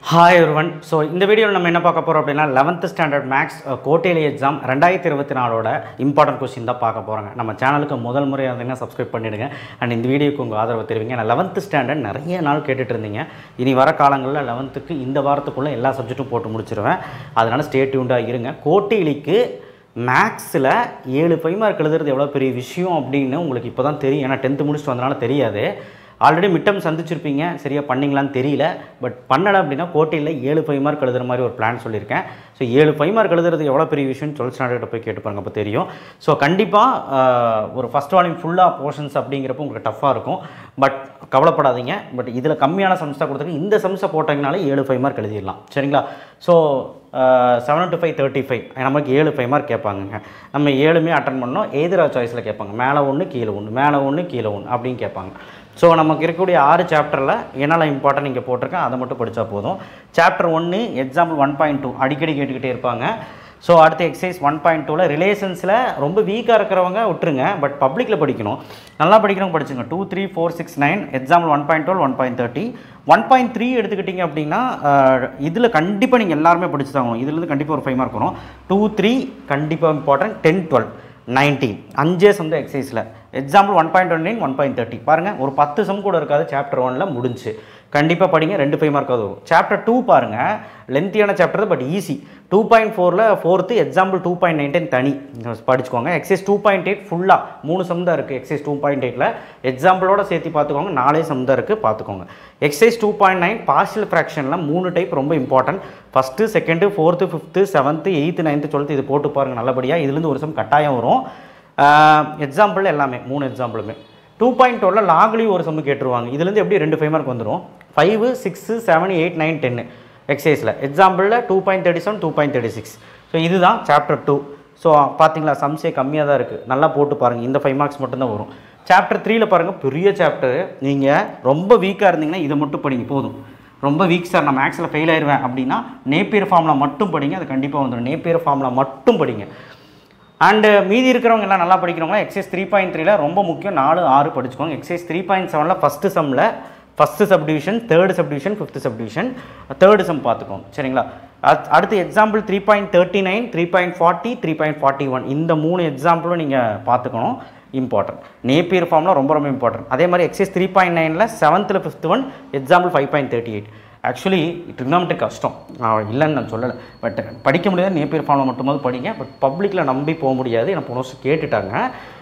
hi ஒருவன் so இந்த வீடியோவில் நம்ம என்ன பார்க்க போகிறோம் அப்படின்னா eleventh standard maths quarterly exam ரெண்டாயிரத்தி இருபத்தி நாலோட இம்பார்ட்டன்ட் கொஸ்டின் தான் பார்க்க போகிறாங்க நம்ம சேனலுக்கு முதல் முறையாக இருந்தீங்கன்னா சப்ஸ்கிரைப் பண்ணிடுங்க அண்ட் இந்த வீடியோக்கு உங்கள் ஆதரவு தெரிவிங்க நான் லெவன்த் ஸ்டாண்டர்ட் நிறைய நாள் கேட்டுட்டு இருந்தீங்க இனி வர காலங்களில் லெவன்த்துக்கு இந்த வாரத்துக்குள்ளே எல்லா சப்ஜெக்ட்டும் போட்டு முடிச்சிருவேன் அதனால் ஸ்டே டியூண்டாக இருங்க கோட்டேலிக்கு மேக்ஸில் ஏழு ஃபைவ் மார்க் எழுதுறது எவ்வளோ பெரிய விஷயம் அப்படின்னு உங்களுக்கு இப்போ தான் தெரியும் ஏன்னா டென்த்து முடிச்சுட்டு வந்தனால தெரியாது ஆல்ரெடி மிட்டம் சந்திச்சிருப்பீங்க சரியாக பண்ணீங்களான்னு தெரியல பட் பண்ணலை அப்படின்னா கோட்டையில் ஏழு ஃபைவ் மார்க் எழுதுற மாதிரி ஒரு பிளான் சொல்லியிருக்கேன் ஸோ ஏழு ஃபைவ் மார்க் எழுதுறது எவ்வளோ பெரிய விஷயம்னு டுவெல்த் ஸ்டாண்டர்ட் போய் கேட்டு பாருங்க அப்போ தெரியும் ஸோ கண்டிப்பாக ஒரு ஃபஸ்ட் வால்யூம் ஃபுல்லாக போர்ஷன்ஸ் அப்படிங்கிறப்ப உங்களுக்கு டஃப்பாக இருக்கும் பட் கவலைப்படாதீங்க பட் இதில் கம்மியான சம்ஸாக கொடுத்துருக்கு இந்த சம்ஸை போட்டிங்கனாலே ஏழு ஃபைவ் மார்க் எழுதிடலாம் சரிங்களா so seven two five thirty five நமக்கு ஏழு ஃபைவ் மார்க் கேட்பாங்க நம்ம ஏழுமே அட்டன் பண்ணோம் எதிரா சாய்ஸில் கேட்பாங்க மேலே ஒன்று கீழே ஒன்று மேலே ஒன்று கீழே ஒன்று அப்படின்னு கேட்பாங்க ஸோ நமக்கு இருக்கக்கூடிய ஆறு சாப்டரில் என்னெல்லாம் இம்பார்ட்டன் இங்கே போட்டிருக்கேன் அதை மட்டும் படித்தா போதும் சாப்டர் ஒன்று எக்ஸாம்பிள் ஒன் பாயிண்ட் டூ அடிக்கடி கேட்டுக்கிட்டே இருப்பாங்க ஸோ அடுத்த எக்ஸசைஸ் ஒன் பாயிண்ட் டூவில் ரிலேஷன்ஸில் ரொம்ப வீக்காக இருக்கிறவங்க விட்டுருங்க பட் பப்ளிக்கில் படிக்கணும் நல்லா படிக்கிறவங்க படிச்சுங்க two three four six nine example one point twelve one point thirty one point three எடுத்துக்கிட்டிங்க அப்படின்னா இதில் கண்டிப்பாக நீங்கள் எல்லாருமே படிச்சு தான் ஆகணும் இதுலேருந்து கண்டிப்பாக ஒரு ஃபைவ் மார்க் வரும் டூ த்ரீ கண்டிப்பாக இம்பார்ட்டன்ட் டென் டுவெல் நைன்டீன் அஞ்சே சம் தான் எக்ஸசைஸில் example one point one nine one point thirty பாருங்கள் ஒரு பத்து சம் கூட இருக்காது சாப்டர் ஒனில் முடிஞ்சு கண்டிப்பாக படிங்க ரெண்டு ஃபைவ் மார்க்காவது வரும் சாப்டர் டூ பாருங்கள் லென்த்தியான chapter but easy two point ஃபோரில் fourth example two point nineteen தனி படிச்சுக்கோங்க எக்ஸைஸ் டூ பாயிண்ட் எயிட் ஃபுல்லாக மூணு சம் தான் இருக்குது எக்ஸைஸ் டூ பாயிண்ட் எயிட்டில் எக்ஸாம்பிளோட சேர்த்து பார்த்துக்கோங்க நாலே சம் தான் இருக்குது பார்த்துக்கோங்க exercise two point nine partial ஃப்ராக்ஷனில் மூணு டைப் ரொம்ப important first second fourth fifth seventh eighth ninth twelfth இது போட்டு பாருங்கள் நல்லபடியாக இதுலேருந்து ஒரு சம் கட்டாயம் வரும் எக்ஸாம்பிள் எல்லாமே மூணு எக்ஸாம்பிளுமே டூ பாயிண்ட் டுவெலில் லாக்லேயும் ஒரு சம்மு கேட்டுருவாங்க இதுலேருந்து எப்படி ரெண்டு ஃபைவ் மார்க் வந்துடும் five six seven eight nine ten எக்ஸைஸில் எக்ஸாம்பிளில் two point thirty seven two point thirty six so இதுதான் சாப்டர் டூ ஸோ பார்த்தீங்களா சம்ஸே கம்மியாக தான் இருக்குது நல்லா போட்டு பாருங்கள் இந்த ஃபைவ் மார்க்ஸ் மட்டும்தான் வரும் சாப்டர் த்ரீயில் பாருங்கள் பெரிய சாப்டர் நீங்கள் ரொம்ப வீக்காக இருந்தீங்கன்னா இதை மட்டும் படிங்க போதும் ரொம்ப வீக் சார் நான் மேக்ஸில் ஃபெயில் ஆயிடுவேன் அப்படின்னா நேப்பியர் ஃபார்முலா மட்டும் படிங்க அது கண்டிப்பாக வந்துடும் நேப்பியர் ஃபார்முலா மட்டும் படிங்க அண்டு மீதி இருக்கிறவங்க எல்லாம் நல்லா படிக்கிறவங்க எக்ஸைஸ் த்ரீ பாயிண்ட் த்ரீல ரொம்ப முக்கியம் நாலு ஆறு படிச்சுக்கோங்க எக்ஸைஸ் த்ரீ பாயிண்ட் செவனில் ஃபஸ்ட்டு சம்மில் first subdivision third subdivision fifth subdivision third sum பார்த்துக்கோங்க சரிங்களா அத்- அடுத்து example three point thirty nine three point forty three point forty one இந்த மூணு எக்ஸாம்பிளும் நீங்கள் பார்த்துக்கணும் இம்பார்ட்டன்ட் நேப்பியர் ஃபார்ம்லாம் ரொம்ப ரொம்ப இம்பார்ட்டன்ட் அதே மாதிரி எக்ஸைஸ் த்ரீ பாயிண்ட் நைனில் செவன்த்தில் fifth one example five point thirty eight actually trigonometry கஷ்டம் நான் இல்லைன்னு நான் சொல்லலை பட் படிக்க முடியாது நேப்பியர் ஃபார்மில் மட்டுமாவது படிங்க பட் பப்ளிக்கில் நம்பி போக முடியாது எனக்கு போன வருஷம் கேட்டுட்டாங்க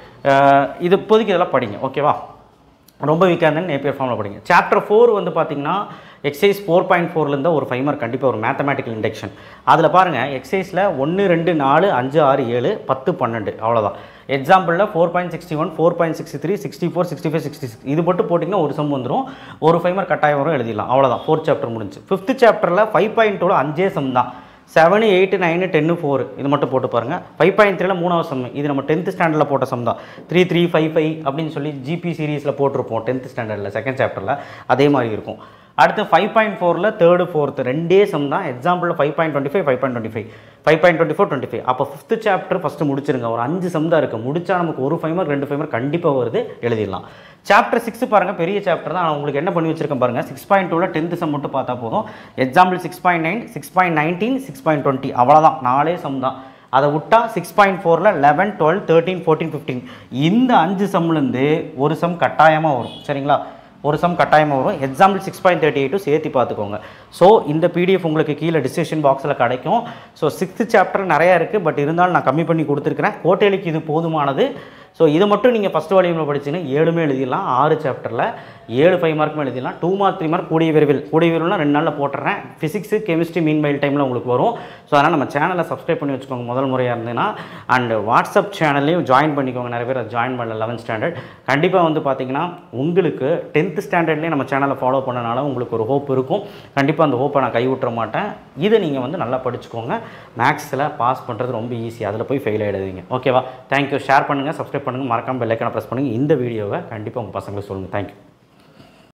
அஹ் இது இப்போதைக்கு இதெல்லாம் படிங்க ஓகேவா ரொம்ப வீக்காக இருந்தாலும் நேப்பியர் ஃபார்மில் படிங்க சாப்டர் ஃபோர் வந்து பார்த்தீங்கன்னா எக்ஸைஸ் ஃபோர் பாயிண்ட் ஃபோர்லேருந்து ஒரு ஃபைவ் மார்க் கண்டிப்பாக ஒரு மேத்தமேட்டிக்கல் இண்டக்ஷன் அதில் பாருங்கள் எக்ஸைஸில் ஒன்று ரெண்டு நாலு அஞ்சு ஆறு ஏழு பத்து பன்னெண்டு அவ்வளோதான் எக்ஸாம்பிளில் four point sixty one four point sixty three sixty four sixty five sixty six இது மட்டும் போட்டிங்கன்னா ஒரு சம் வந்துடும் ஒரு ஃபைவ் மார்க் கட்டாயம் வரும் எழுதிடலாம் அவ்வளோதான் ஃபோர்த் சாப்டர் முடிஞ்சு ஃபிஃப்த் சாப்டரில் ஃபைவ் பாயிண்ட் டூவில் அஞ்சே சம் தான் seven eight nine ten four இது மட்டும் போட்டு பாருங்கள் ஃபைவ் பாயிண்ட் த்ரீல மூணாவது சம் இது நம்ம டென்த் ஸ்டாண்டர்டில் போட்ட சம் தான் த்ரீ த்ரீ ஃபைவ் ஃபைவ் அப்படின்னு சொல்லி ஜிபி சீரீஸில் போட்டிருப்போம் டென்த் ஸ்டாண்டர்டில் செகண்ட் சாப்டரில் அதே மாதிரி இருக்கும் அடுத்து ஃபைவ் பாயிண்ட் ஃபோரில் தேர்டு ஃபோர்த்து ரெண்டே சம் தான் எக்ஸாம்பிளில் five point twenty five five point twenty five five point twenty four twenty five அப்போ ஃபிஃப்த் சாப்டர் ஃபஸ்ட்டு முடிச்சிருங்க ஒரு அஞ்சு சம் தான் இருக்குது முடிச்சா நமக்கு ஒரு ஃபைவ் மார்க் ரெண்டு ஃபைவ் மார்க் கண்டிப்பாக வருது எழுதிடலாம் சாப்டர் சிக்ஸ் பாருங்கள் பெரிய சாப்டர் தான் நான் உங்களுக்கு என்ன பண்ணி வச்சிருக்கேன் பாருங்கள் சிக்ஸ் பாயிண்ட் டூவில் டென்த்து சம் மட்டும் பார்த்தா போதும் example six point nine six point nineteen six point twenty அவ்வளோதான் நாலே சம் தான் அதை விட்டா சிக்ஸ் பாயிண்ட் ஃபோரில் eleven twelve thirteen fourteen fifteen இந்த அஞ்சு சம்லேருந்து ஒரு சம் கட்டாயமாக வரும் சரிங்களா ஒரு சம் கட்டாயமாக வரும் எக்ஸாம்பிள் சிக்ஸ் பாயிண்ட் தேர்ட்டி எயிட்டும் சேர்த்து பார்த்துக்கோங்க ஸோ இந்த பிடிஎஃப் உங்களுக்கு கீழே டிஸ்கிரிப்ஷன் பாக்ஸில் கிடைக்கும் ஸோ சிக்ஸ்த்து சாப்டர் நிறையா இருக்குது பட் இருந்தாலும் நான் கம்மி பண்ணி கொடுத்துருக்கிறேன் கோட்டையிலுக்கு இது போதுமானது ஸோ இதை மட்டும் நீங்கள் ஃபஸ்ட் வால்யூமில் படிச்சீங்கன்னா ஏழுமே எழுதிடலாம் ஆறு சாப்டரில் ஏழு ஃபைவ் மார்க்குமே எழுதிடலாம் டூ மார்க் த்ரீ மார்க் கூடிய விரைவில் கூடிய விரைவில்னா ரெண்டு நாளில் போட்டுறேன் ஃபிசிக்ஸு கெமிஸ்ட்ரி மீன் மைல் டைமில் உங்களுக்கு வரும் ஸோ அதனால் நம்ம சேனலை சப்ஸ்கிரைப் பண்ணி வச்சுக்கோங்க முதல் முறையாக இருந்ததுன்னா அண்ட் வாட்ஸ்அப் சேனல்லையும் ஜாயின் பண்ணிக்கோங்க நிறைய பேர் ஜாயின் பண்ணல லெவன்த் ஸ்டாண்டர்ட் கண்டிப்பாக வந்து பார்த்தீங்கன்னா உங்களுக்கு டென்த் ஸ்டாண்டர்ட்லேயே நம்ம சேனலை ஃபாலோ பண்ணனால உங்களுக்கு ஒரு ஹோப் இருக்கும் கண்டிப்பாக அந்த ஹோப்பை நான் கைவிட்டுற மாட்டேன் இதை நீங்கள் வந்து நல்லா படிச்சுக்கோங்க மேக்ஸில் பாஸ் பண்ணுறது ரொம்ப ஈஸி அதில் போய் ஃபெயில் ஆகிடுவீங்க ஓகேவா தேங்க்யூ ஷேர் பண்ணுங்கள் சப்ஸ்கிரைப் பண்ணுங்கள் மறக்காம பெல்லைக்கான ப்ரெஸ் பண்ணுங்கள் இந்த வீடியோவை கண்டிப்பாக உங்கள் பசங்களுக்கு சொல்லுங்கள் தேங்க்யூ